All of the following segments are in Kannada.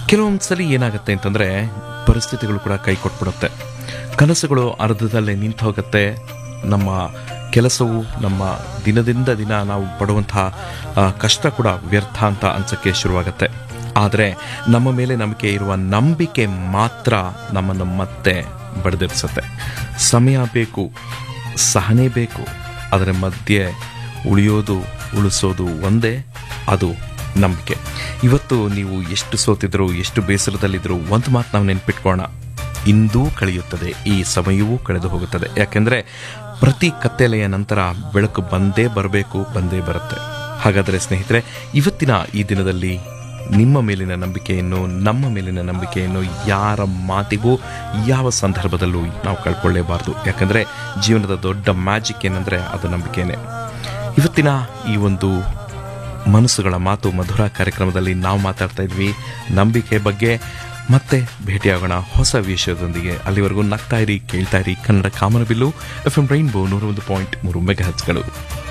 ಕೆಲವೊಂದು ಸಲ ಏನಾಗುತ್ತೆ ಅಂತಂದರೆ ಪರಿಸ್ಥಿತಿಗಳು ಕೂಡ ಕೈ ಕೊಟ್ಬಿಡುತ್ತೆ ಕನಸುಗಳು ಅರ್ಧದಲ್ಲೇ ನಿಂತು ಹೋಗುತ್ತೆ ನಮ್ಮ ಕೆಲಸವು ನಮ್ಮ ದಿನದಿಂದ ದಿನ ನಾವು ಪಡುವಂತಹ ಆ, ಕಷ್ಟ ಕೂಡ ವ್ಯರ್ಥ ಅಂತ ಅನ್ಸೋಕ್ಕೆ ಶುರುವಾಗುತ್ತೆ ಆದರೆ ನಮ್ಮ ಮೇಲೆ ನಂಬಿಕೆ ಇರುವ ನಂಬಿಕೆ ಮಾತ್ರ ನಮ್ಮನ್ನು ಮತ್ತೆ ಬಡಿದೆಬ್ಸುತ್ತೆ ಸಮಯ ಬೇಕು ಸಹನೆ ಬೇಕು ಅದರ ಮಧ್ಯೆ ಉಳಿಯೋದು ಉಳಿಸೋದು ಒಂದೇ ಅದು ನಂಬಿಕೆ ಇವತ್ತು ನೀವು ಎಷ್ಟು ಸೋತಿದ್ರು ಎಷ್ಟು ಬೇಸರದಲ್ಲಿದ್ರು ಒಂದು ಮಾತು ನಾವು ನೆನ್ಪಿಟ್ಕೋಣ ಇಂದೂ ಕಳೆಯುತ್ತದೆ ಈ ಸಮಯವೂ ಕಳೆದು ಹೋಗುತ್ತದೆ ಯಾಕೆಂದರೆ ಪ್ರತಿ ಕತ್ತಲೆಯ ನಂತರ ಬೆಳಕು ಬಂದೇ ಬರಬೇಕು ಬಂದೇ ಬರುತ್ತೆ ಹಾಗಾದರೆ ಸ್ನೇಹಿತರೆ ಇವತ್ತಿನ ಈ ದಿನದಲ್ಲಿ ನಿಮ್ಮ ಮೇಲಿನ ನಂಬಿಕೆಯನ್ನು ನಮ್ಮ ಮೇಲಿನ ನಂಬಿಕೆಯನ್ನು ಯಾರ ಮಾತಿಗೂ ಯಾವ ಸಂದರ್ಭದಲ್ಲೂ ನಾವು ಕಳ್ಕೊಳ್ಳೇಬಾರ್ದು ಯಾಕಂದರೆ ಜೀವನದ ದೊಡ್ಡ ಮ್ಯಾಜಿಕ್ ಏನಂದರೆ ಅದು ನಂಬಿಕೆನೇ ಇವತ್ತಿನ ಈ ಒಂದು ಮನಸ್ಸುಗಳ ಮಾತು ಮಧುರ ಕಾರ್ಯಕ್ರಮದಲ್ಲಿ ನಾವು ಮಾತಾಡ್ತಾ ಇದ್ವಿ ನಂಬಿಕೆ ಬಗ್ಗೆ ಮತ್ತೆ ಭೇಟಿಯಾಗೋಣ ಹೊಸ ವಿಷಯದೊಂದಿಗೆ ಅಲ್ಲಿವರೆಗೂ ನಗ್ತಾ ಇರಿ ಕೇಳ್ತಾ ಇರಿ ಕನ್ನಡ ಕಾಮನಬಿಲ್ಲು ಎಫ್ ಎಂ ರೈನ್ಬೋ ನೂರ ಒಂದು ಪಾಯಿಂಟ್ ಮೂರು ಮೆಗಾಹತ್ಗಳು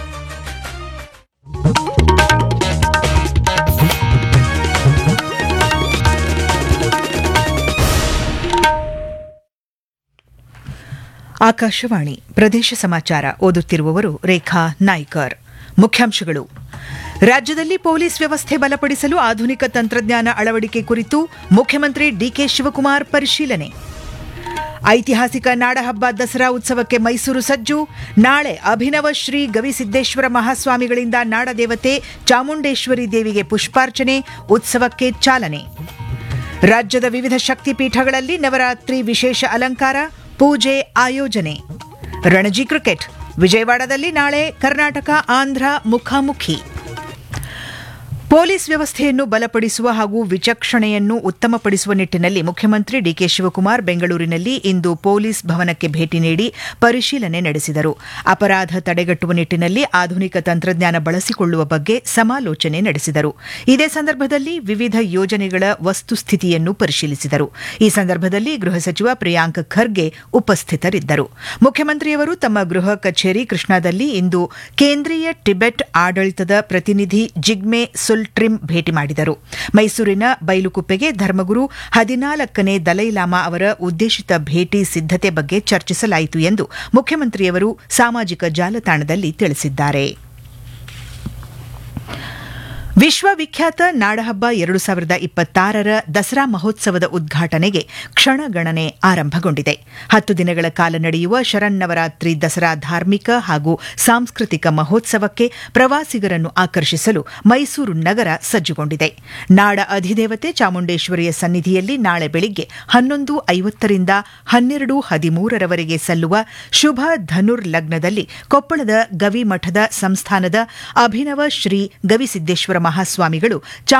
ಆಕಾಶವಾಣಿ ಪ್ರದೇಶ ಸಮಾಚಾರ ಓದುತ್ತಿರುವವರು ರೇಖಾ ನಾಯ್ಕರ್ ಮುಖ್ಯಾಂಶಗಳು ರಾಜ್ಯದಲ್ಲಿ ಪೊಲೀಸ್ ವ್ಯವಸ್ಥೆ ಬಲಪಡಿಸಲು ಆಧುನಿಕ ತಂತ್ರಜ್ಞಾನ ಅಳವಡಿಕೆ ಕುರಿತು ಮುಖ್ಯಮಂತ್ರಿ ಡಿಕೆ ಶಿವಕುಮಾರ್ ಪರಿಶೀಲನೆ ಐತಿಹಾಸಿಕ ನಾಡಹಬ್ಬ ದಸರಾ ಉತ್ಸವಕ್ಕೆ ಮೈಸೂರು ಸಜ್ಜು ನಾಳೆ ಅಭಿನವ ಶ್ರೀ ಗವಿಸಿದ್ದೇಶ್ವರ ಮಹಾಸ್ವಾಮಿಗಳಿಂದ ನಾಡದೇವತೆ ಚಾಮುಂಡೇಶ್ವರಿ ದೇವಿಗೆ ಪುಷ್ಪಾರ್ಚನೆ ಉತ್ಸವಕ್ಕೆ ಚಾಲನೆ ರಾಜ್ಯದ ವಿವಿಧ ಶಕ್ತಿಪೀಠಗಳಲ್ಲಿ ನವರಾತ್ರಿ ವಿಶೇಷ ಅಲಂಕಾರ ಪೂಜೆ ಆಯೋಜನೆ ರಣಜಿ ಕ್ರಿಕೆಟ್ ವಿಜಯವಾಡದಲ್ಲಿ ನಾಳೆ ಕರ್ನಾಟಕ ಆಂಧ್ರ ಮುಖಾಮುಖಿ ಪೊಲೀಸ್ ವ್ಯವಸ್ಥೆಯನ್ನು ಬಲಪಡಿಸುವ ಹಾಗೂ ವಿಚಕ್ಷಣೆಯನ್ನು ಉತ್ತಮಪಡಿಸುವ ನಿಟ್ಟಿನಲ್ಲಿ ಮುಖ್ಯಮಂತ್ರಿ ಡಿಕೆ ಶಿವಕುಮಾರ್ ಬೆಂಗಳೂರಿನಲ್ಲಿ ಇಂದು ಪೊಲೀಸ್ ಭವನಕ್ಕೆ ಭೇಟಿ ನೀಡಿ ಪರಿಶೀಲನೆ ನಡೆಸಿದರು ಅಪರಾಧ ತಡೆಗಟ್ಟುವ ನಿಟ್ಟಿನಲ್ಲಿ ಆಧುನಿಕ ತಂತ್ರಜ್ಞಾನ ಬಳಸಿಕೊಳ್ಳುವ ಬಗ್ಗೆ ಸಮಾಲೋಚನೆ ನಡೆಸಿದರು ಇದೇ ಸಂದರ್ಭದಲ್ಲಿ ವಿವಿಧ ಯೋಜನೆಗಳ ವಸ್ತುಸ್ಥಿತಿಯನ್ನು ಪರಿಶೀಲಿಸಿದರು ಈ ಸಂದರ್ಭದಲ್ಲಿ ಗೃಹ ಸಚಿವ ಪ್ರಿಯಾಂಕ್ ಖರ್ಗೆ ಉಪಸ್ಥಿತರಿದ್ದರು ಮುಖ್ಯಮಂತ್ರಿಯವರು ತಮ್ಮ ಗೃಹ ಕಚೇರಿ ಕೃಷ್ಣಾದಲ್ಲಿ ಇಂದು ಕೇಂದ್ರೀಯ ಟಿಬೆಟ್ ಆಡಳಿತದ ಪ್ರತಿನಿಧಿ ಜಿಗ್ಮೆ ಸುಲ್ಟ್ರಿಮ್ ಭೇಟಿ ಮಾಡಿದರು ಮೈಸೂರಿನ ಬೈಲುಕುಪ್ಪೆಗೆ ಧರ್ಮಗುರು ಹದಿನಾಲ್ಕನೇ ದಲೈಲಾಮಾ ಅವರ ಉದ್ದೇಶಿತ ಭೇಟಿ ಸಿದ್ದತೆ ಬಗ್ಗೆ ಚರ್ಚಿಸಲಾಯಿತು ಎಂದು ಮುಖ್ಯಮಂತ್ರಿಯವರು ಸಾಮಾಜಿಕ ಜಾಲತಾಣದಲ್ಲಿ ತಿಳಿಸಿದ್ದಾರೆ ವಿಶ್ವವಿಖ್ಯಾತ ನಾಡಹಬ್ಬ ಎರಡು ಸಾವಿರದ ಇಪ್ಪತ್ತಾರರ ದಸರಾ ಮಹೋತ್ಸವದ ಉದ್ಘಾಟನೆಗೆ ಕ್ಷಣಗಣನೆ ಆರಂಭಗೊಂಡಿದೆ ಹತ್ತು ದಿನಗಳ ಕಾಲ ನಡೆಯುವ ಶರನ್ನವರಾತ್ರಿ ದಸರಾ ಧಾರ್ಮಿಕ ಹಾಗೂ ಸಾಂಸ್ಕೃತಿಕ ಮಹೋತ್ಸವಕ್ಕೆ ಪ್ರವಾಸಿಗರನ್ನು ಆಕರ್ಷಿಸಲು ಮೈಸೂರು ನಗರ ಸಜ್ಜುಗೊಂಡಿದೆ ನಾಡ ಅಧಿದೇವತೆ ಚಾಮುಂಡೇಶ್ವರಿಯ ಸನ್ನಿಧಿಯಲ್ಲಿ ನಾಳೆ ಬೆಳಿಗ್ಗೆ ಹನ್ನೊಂದು ಐವತ್ತರಿಂದ ಹನ್ನೆರಡು ಹದಿಮೂರರವರೆಗೆ ಸಲ್ಲುವ ಶುಭ ಧನುರ್ ಲಗ್ನದಲ್ಲಿ ಕೊಪ್ಪಳದ ಗವಿಮಠದ ಸಂಸ್ಥಾನದ ಅಭಿನವ ಶ್ರೀ ಗವಿಸಿದ್ದೇಶ್ವರ ಮಹಾಸ್ವಾಮಿಗಳು